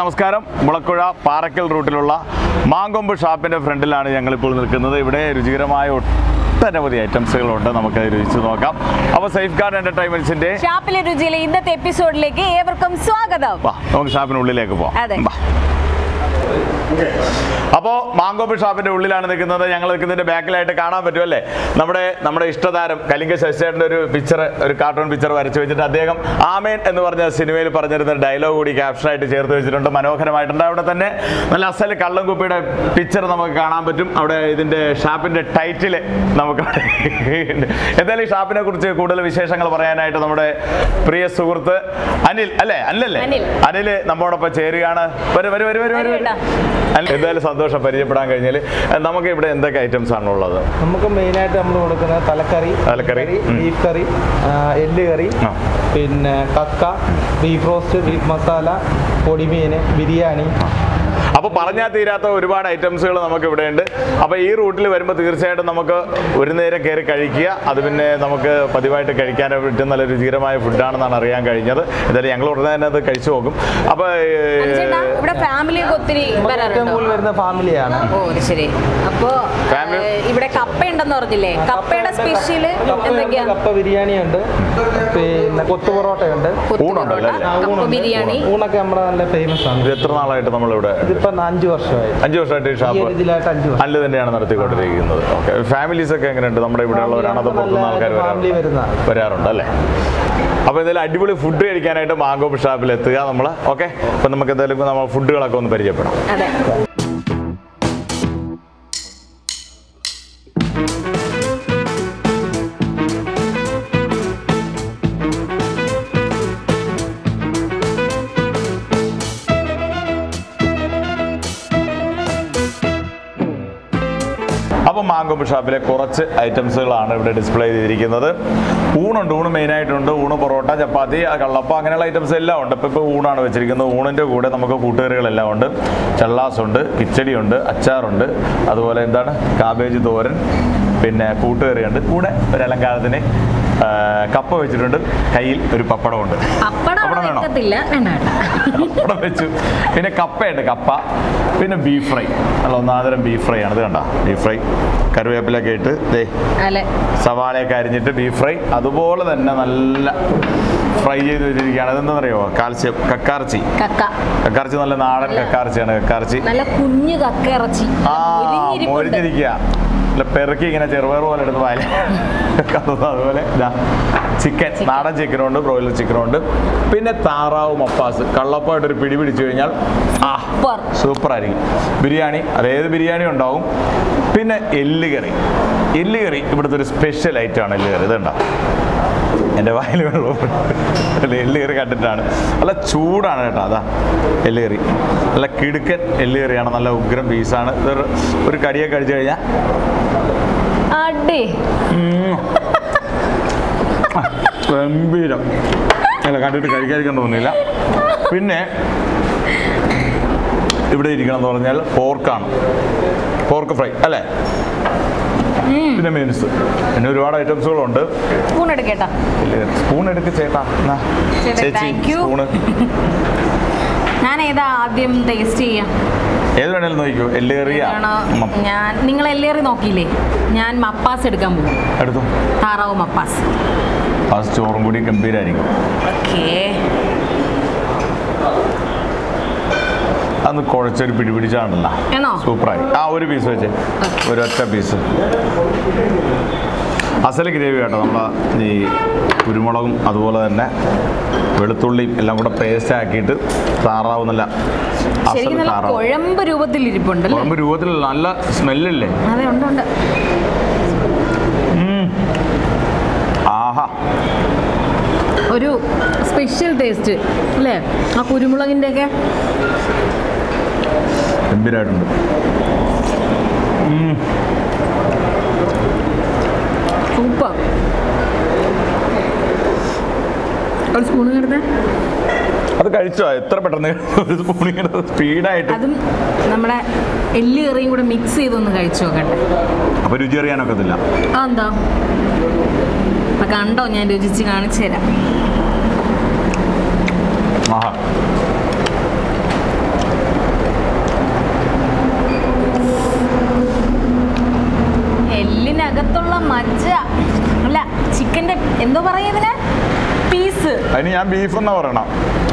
നമസ്കാരം മുളക്കുഴ പാറക്കൽ റൂട്ടിലുള്ള മാങ്കൊമ്പ് ഷാപ്പിൻ്റെ ഫ്രണ്ടിലാണ് ഞങ്ങളിപ്പോൾ നിൽക്കുന്നത് ഇവിടെ രുചികരമായ ഒട്ടനവധി ഐറ്റംസുകളുണ്ട് നമുക്ക് രുചിച്ച് നോക്കാം അപ്പോൾ സേഫ് ഗാർഡ് എൻ്റർടൈൻമെൻറ്റ്സിൻ്റെ ഷാപ്പിലെ രുചിയിലെ ഇന്നത്തെ എപ്പിസോഡിലേക്ക് ഏവർക്കും സ്വാഗതം വാ നമുക്ക് ഷാപ്പിനുള്ളിലേക്ക് അതെ. പോവാം വാ അപ്പോൾ മാങ്കോപ്പ് ഷാപ്പിന്റെ ഉള്ളിലാണ് നിൽക്കുന്നത് ഞങ്ങൾ നിൽക്കുന്നതിന്റെ ബാക്കിലായിട്ട് കാണാൻ പറ്റും അല്ലേ നമ്മുടെ നമ്മുടെ ഇഷ്ടതാരം കലിംഗ ശശിചേട്ടൻ്റെ ഒരു പിക്ചർ ഒരു കാർട്ടൂൺ പിക്ചർ വരച്ചു വെച്ചിട്ട് അദ്ദേഹം ആമേൻ എന്ന് പറഞ്ഞ സിനിമയിൽ പറഞ്ഞിരുന്ന ഡയലോഗ് കൂടി ക്യാപ്ഷനായിട്ട് ചേർത്ത് വെച്ചിട്ടുണ്ട് മനോഹരമായിട്ടുണ്ട് അവിടെ തന്നെ നല്ല അസൽ കള്ളം കുപ്പിയുടെ പിക്ചർ നമുക്ക് കാണാൻ പറ്റും അവിടെ ഇതിന്റെ ഷാപ്പിന്റെ ടൈറ്റിൽ നമുക്ക് എന്തായാലും ഈ ഷാപ്പിനെ കുറിച്ച് കൂടുതൽ വിശേഷങ്ങൾ പറയാനായിട്ട് നമ്മുടെ പ്രിയ സുഹൃത്ത് അനിൽ അല്ലേ അനിലല്ലേ അനിൽ. അനില് നമ്മോടൊപ്പം ചേരുകയാണ് വരൂ വരൂ വരൂ വരൂ വരൂ വരൂ അനിൽ, എന്തായാലും സന്തോഷം പരിചയപ്പെടാൻ കഴിഞ്ഞാൽ നമുക്ക് ഇവിടെ എന്തൊക്കെ ഐറ്റംസ് ആണുള്ളത് നമുക്ക് മെയിനായിട്ട് നമ്മൾ കൊടുക്കുന്നത് തലക്കറി തലക്കറി, ഉം. ബീഫ് കറി ആ, എല്ല് കറി ആ. പിന്നെ കക്ക ബീഫ് റോസ്റ്റ് ബീഫ് മസാല പൊടിമീൻ ബിരിയാണി അപ്പോൾ പറഞ്ഞാൽ തീരാത്ത ഒരുപാട് ഐറ്റംസുകൾ നമുക്ക് ഇവിടെ ഉണ്ട് അപ്പോൾ ഈ റൂട്ടിൽ വരുമ്പോൾ തീർച്ചയായിട്ടും നമുക്ക് ഒരു നേരം കയറി കഴിക്കുക അത് പിന്നെ നമുക്ക് പതിവായിട്ട് കഴിക്കാൻ പറ്റുന്ന നല്ല രുചികരമായ ഫുഡാണെന്നാണ് അറിയാൻ കഴിഞ്ഞത് എന്തായാലും ഞങ്ങൾ ഉടനെ തന്നെ അത് കഴിച്ചു നോക്കും അപ്പോൾ അനുജേട്ടാ, ഇവിടെ ഫാമിലിയൊക്കെ ഒത്തിരി നമുക്ക് ഏറ്റവും വരാറുണ്ടോ കൂടുതൽ വരുന്ന ഫാമിലിയാണ് ഓ അത് ശരി അപ്പോ Family- ഏ, ഇവിടെ കപ്പ ഉണ്ടെന്ന് പറഞ്ഞില്ലേ കപ്പയുടെ സ്പെഷ്യൽ കപ്പയുണ്ട്, എന്തൊക്കെയാ കപ്പ ബിരിയാണി ഉണ്ട് പിന്നെ കൊത്തു പൊറോട്ടയുണ്ട് കൊത്തു ഊണുണ്ടല്ലോ പൊറോട്ട, അല്ലേ? കപ്പ ബിരിയാണി ഊണൊക്കെ നമ്മുടെ നല്ല ഫേമസ് ആണ് ഇത് എത്ര നാളായിട്ട് നമ്മളിവിടെ ഇതിപ്പോ അഞ്ചു വർഷമായി അഞ്ച് വർഷമായിട്ട് ഈ ഈ ഷാപ്പ് ഒരു ഇതിലായിട്ട് അഞ്ചു വർഷം അല്ല് തന്നെയാണ് നടത്തിക്കൊണ്ടിരിക്കുന്നത് ഓക്കെ ഫാമിലീസ് ഒക്കെ എങ്ങനെയുണ്ട് നമ്മുടെ ഇവിടെ ഉള്ളവരാണ് അത് പുറത്തുനിന്ന് ആൾക്കാർ ഫാമിലി വരാറുണ്ട് വരുന്ന വരാറുണ്ട് അല്ലേ അപ്പോൾ എന്തായാലും അടിപൊളി ഫുഡ് കഴിക്കാനായിട്ട് മാങ്കോപ്പ് ഷാപ്പിൽ എത്തുക നമ്മൾ ഓക്കെ അപ്പം നമുക്ക് എന്തായാലും നമ്മൾ ഫുഡുകളൊക്കെ ഒന്ന് പരിചയപ്പെടാം അതെ അപ്പോൾ മാങ്കോപ്പ് ഷാപ്പിലെ കുറച്ച് ഐറ്റംസുകളാണ് ഇവിടെ ഡിസ്പ്ലേ ചെയ്തിരിക്കുന്നത് ഊണുണ്ട് ഊണ് മെയിനായിട്ടുണ്ട് ഊണ് പൊറോട്ട ചപ്പാത്തി ആ കള്ളപ്പ അങ്ങനെയുള്ള ഐറ്റംസ് എല്ലാം ഉണ്ട് ഇപ്പോൾ ഇപ്പോൾ ഊണാണ് വെച്ചിരിക്കുന്നത് ഊണിൻ്റെ കൂടെ നമുക്ക് കൂട്ടുകറികളെല്ലാം ഉണ്ട് ചള്ളാസ് ഉണ്ട് കിച്ചടിയുണ്ട് അച്ചാറുണ്ട് അതുപോലെ എന്താണ് കാബേജ് തോരൻ പിന്നെ കൂട്ടുകറിയുണ്ട് കൂടെ ഒരു അലങ്കാരത്തിന് ആ, കപ്പ വെച്ചിട്ടുണ്ട് കയ്യിൽ ഒരു പപ്പടമുണ്ട് പപ്പടം അവിടെ പപ്പടം വേണോ? വെക്കത്തില്ല വേണ്ട വേണ്ട പപ്പടം വെച്ചു പിന്നെ കപ്പയുണ്ട് കപ്പ പിന്നെ ബീഫ് ഫ്രൈ നല്ല ഒന്നാതരം ബീഫ് ഫ്രൈ ആണ് ഇത് കണ്ട ബീഫ് ഫ്രൈ കറിവേപ്പിലൊക്കെ ഇട്ട് ദേ അല്ലെ സവാളയൊക്കെ അരിഞ്ഞിട്ട് ബീഫ് ഫ്രൈ അതുപോലെ തന്നെ നല്ല ഫ്രൈ ചെയ്ത് വെച്ചിരിക്കുകയാണ് അതെന്താണെന്നറിയോ കാൽസ്യം കക്കാർച്ചി കക്ക കക്കാർച്ചി നല്ല നാടൻ കക്കാർച്ചിയാണ് കക്കാർച്ചി നല്ല കുഞ്ഞു കക്ക ഇറച്ചി ആ മൊരിഞ്ഞിരിപ്പുണ്ട്. മൊരിഞ്ഞിരിക്കുക നല്ല പെറുക്കി ഇങ്ങനെ ചെറുപയർ പോലെ എടുത്ത് വായില് കത്തുന്നു അതുപോലെ ഇതാ ചിക്കൻ നാടൻ ചിക്കനുണ്ട് ബ്രോയിലർ ചിക്കനുണ്ട് പിന്നെ താറാവ് മപ്പാസ് കള്ളപ്പമായിട്ട് ഒരു പിടി പിടിച്ചു കഴിഞ്ഞാൽ ആ സൂപ്പർ. സൂപ്പർ ആയിരിക്കും ബിരിയാണി അതേത് ബിരിയാണി ഉണ്ടാവും പിന്നെ എല്ല് കറി എല്ല് കറി ഇവിടുത്തെ ഒരു സ്പെഷ്യൽ ഐറ്റമാണ് എല്ല് കറി ഇതുണ്ടോ എൻ്റെ വായിൽ വെള്ളം അല്ല എല്ല് കറി കണ്ടിട്ടാണ് നല്ല ചൂടാണ് കേട്ടോ അതാ എല്ല് കറി നല്ല കിടുക്കൻ എല്ല് കറിയാണ് നല്ല ഉഗ്രം പീസാണ് ഇതൊരു ഒരു കടിയൊക്കെ കഴിച്ചു കഴിഞ്ഞാൽ അടി ഗംഭീരം അല്ല കണ്ടിട്ട് കഴിക്കാതിരിക്കാൻ തോന്നുന്നില്ല പിന്നെ ഇവിടെ ഇരിക്കണം എന്ന് പറഞ്ഞാൽ പോർക്കാണ് പോർക്ക് ഫ്രൈ അല്ലേ പിന്നെ മീൻസ് പിന്നെ ഒരുപാട് ഐറ്റംസുകളുണ്ട് സ്പൂൺ എടുക്കേട്ടാ സ്പൂൺ എടുക്ക് ചേട്ടാ എന്നാ. ചേട്ടാ, ചേച്ചി thank you. സ്പൂണ് ഞാൻ ഏതാ ആദ്യം ടേസ്റ്റ് ചെയ്യാം ഏത് വേണേലും നോക്കിക്കോ എല്ല് കറിയാ ഏതാണോ? മ- ഞാൻ നിങ്ങൾ എല്ലേറി നോക്കിയില്ലേ ഞാൻ മപ്പാസ് എടുക്കാൻ പോകും എടുത്തു താറാവ് മപ്പാസ് ആ ചോറും കൂടി ഗംഭീരമായിരിക്കും ഓക്കേ അന്ന് കുഴച്ചൊരു പിടി പിടിച്ചാണല്ലോ ആണോ? സൂപ്പറായി ആ ഒരു പീസ് വെച്ച് Okay. ഒരൊറ്റ പീസ് അസൽ ഗ്രേവി കേട്ടോ നമ്മൾ ഈ കുരുമുളകും അതുപോലെ തന്നെ വെളുത്തുള്ളിയും എല്ലാം കൂടെ പേസ്റ്റ് ആക്കിയിട്ട് താറാവ് നല്ല അസൽ ശരിക്കും നല്ല താറാവ് കുഴമ്പ് രൂപത്തിൽ ഇരിപ്പുണ്ടല്ലേ കുഴമ്പ് രൂപത്തിൽ നല്ല സ്മെല്ലില്ലേ അതെ ഉണ്ട് ഉണ്ട് ആഹാ ഒരു സ്പെഷ്യൽ ടേസ്റ്റ് അല്ലേ ആ കുരുമുളകിൻ്റെ ഒക്കെ ഗംഭീരമായിട്ടുണ്ട് സൂപ്പർ ഒരു സ്പൂൺ എടുത്തേ അത് കഴിച്ചോ എത്ര പെട്ടെന്ന് ഒരു സ്പൂൺ ഇങ്ങനെ സ്പീഡായിട്ട് അതും നമ്മുടെ എല്ല് കറിയും കൂടെ മിക്സ് ചെയ്തൊന്ന് കഴിച്ചു നോക്കട്ടെ അപ്പൊ രുചി അറിയാനൊക്കത്തില്ല ആ എന്താ അപ്പൊ കണ്ടോ ഞാൻ രുചിച്ച് കാണിച്ചു തരാം ആഹാ എന്തോ പറയുന്നതിന് പീസ് അതിന് ഞാൻ ബീഫ് എന്നാ പറയണം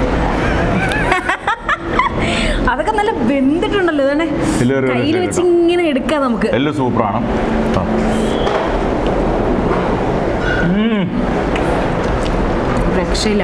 അതൊക്കെ നല്ല വെന്തിട്ടുണ്ടല്ലോ ഇതാണ് ഇതില് ഒരു കയ്യിൽ രക്ഷയില്ല വെച്ച് കേട്ടോ. ഇങ്ങനെ എടുക്കാം നമുക്ക് എല്ലാം സൂപ്പറാണ് ആ. രക്ഷയില്ല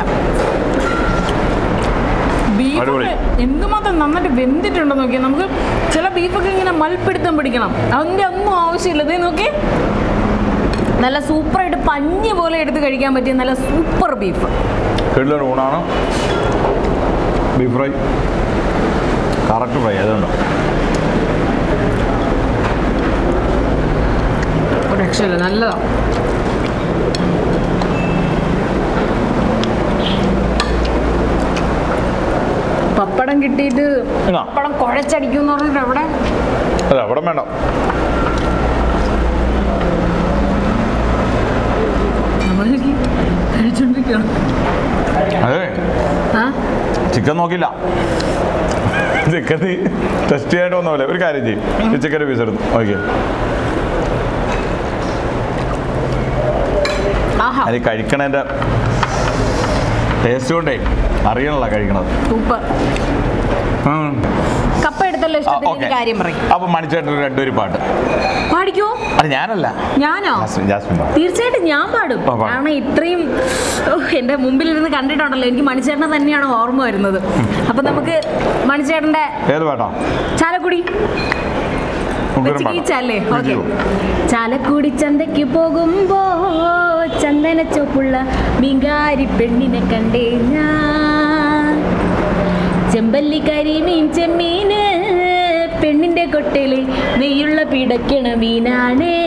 ബീഫ് അടിപൊളി. എന്തുമാത്രം നന്നായിട്ട് വെന്തിട്ടുണ്ടോ നോക്കിയാൽ നമുക്ക് ചില ബീഫൊക്കെ ഇങ്ങനെ മൽപ്പിടുത്തം പിടിക്കണം അതിൻ്റെ ഒന്നും ആവശ്യമില്ല ഇതേ നോക്കി നല്ല സൂപ്പറായിട്ട് പഞ്ഞ് പോലെ എടുത്ത് കഴിക്കാൻ പറ്റിയ നല്ല സൂപ്പർ ബീഫ് കിടിലൊരു ഊണാണ് ബീഫ് ഫ്രൈ കറക്റ്റ് ഫ്രൈ അതുകൊണ്ട് രക്ഷയില്ല നല്ലതാ പപ്പടം കിട്ടിയിട്ട് ഇതാ. പപ്പടം കുഴച്ചടിക്കും എന്ന് പറഞ്ഞിട്ട് എവിടെ അല്ല അവിടെ വേണ്ട നമ്മൾ കഴിച്ചോണ്ടിരിക്കണം അതെ ആ ചിക്കൻ നോക്കില്ല ചിക്കൻ ടെസ്റ്റ് ചെയ്യാനായിട്ട് വന്നപോലെ ഒരു കാര്യം ചെയ്യും ഈ ചിക്കൻ്റെ പീസ് എടുത്തു ഓക്കെ ആഹാ അത് കഴിക്കണതിൻ്റെ ടേസ്റ്റ് കൊണ്ടേ അറിയണല്ല കഴിക്കണത് സൂപ്പർ ഉം. കപ്പ എടുത്തല്ലോ ആ, ഇഷ്ടത്തിന് ഓക്കേ. ഒരു കാര്യം പറയും അപ്പൊ മണിച്ചേട്ടൻ രണ്ടുപേരും പാട്ട് പാടിക്കോ അത് ഞാനല്ല ഞാനോ ജാസ്മിൻ ജാസ്മിൻ പാട്ട് തീർച്ചയായിട്ടും ഞാൻ പാടും ആ, പാടും. കാരണം ഇത്രയും ഓ, എന്റെ മുമ്പിൽ ഇരുന്ന് കണ്ടിട്ടുണ്ടല്ലോ എനിക്ക് മണിച്ചേട്ടനെ തന്നെയാണ് ഓർമ്മ വരുന്നത് അപ്പൊ നമുക്ക് മണിച്ചേട്ടന്റെ ഏത് പാട്ടാ ചാലക്കുടി ഉഗ്രൻ പാട്ടാ. വെച്ചിട്ടല്ലേ ഓക്കെ വിജു. ചാലക്കുടി ചന്തയ്ക്ക് പോകുമ്പോ ചന്ദന ചോപ്പുള്ള മീങ്കാരി പെണ്ണിനെ കണ്ടേ ഞാൻ ചെമ്പല്ലി കരിമീൻ ചെമ്മീന് പെണ്ണിന്റെ കൊട്ടയില് നെയ്യുള്ള പിടയ്ക്കണ മീനാണേ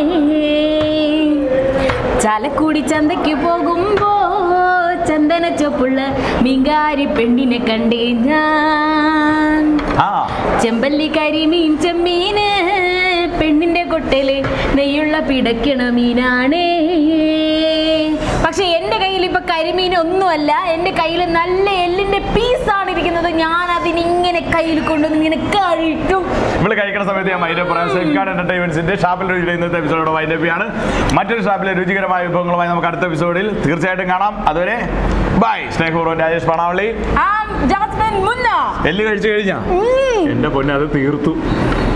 ചാലക്കുടി ചന്തയ്ക്ക് പോകുമ്പോ ചന്ദന ചോപ്പുള്ള മീങ്കാരി പെണ്ണിനെ കണ്ടേ ഞാൻ ആ ചെമ്പല്ലി കരിമീൻ ചെമ്മീന് പെണ്ണിന്റെ കൊട്ടല് നെയ്യുള്ള പിടയ്ക്കണ മീനാണേ പക്ഷെ എന്റെ കയ്യിൽ ഇപ്പൊ കരിമീൻ ഒന്നുമല്ല എന്റെ കയ്യിൽ നല്ല എല്ലിന്റെ പീസാണ് ഇരിക്കുന്നത് ഞാൻ അതിനിങ്ങനെ കയ്യിൽ കൊണ്ടുവന്ന് ഇങ്ങനെ കഴിക്കും നമ്മൾ കഴിക്കുന്ന സമയത്ത് ഞാൻ മൈൻഡ് പറയാം സേഫ് ഗാർഡ് എന്റർടൈൻമെന്റ്സിന്റെ ഷാപ്പിൽ രുചിയുടെ ഇന്നത്തെ എപ്പിസോഡ് വൈൻഡപ്പിയാണ് മറ്റൊരു ഷാപ്പിലെ രുചികരമായ വിഭവങ്ങളുമായി നമുക്ക് അടുത്ത എപ്പിസോഡിൽ തീർച്ചയായിട്ടും കാണാം അതുവരെ ബൈ സ്നേഹപൂർവ്വം രാജേഷ് പണാവള്ളി ആ ജാസ്മിൻ മുന്ന എല്ല് കഴിച്ചു കഴിഞ്ഞാ എന്റെ പൊന്നെ അത് തീർത്തു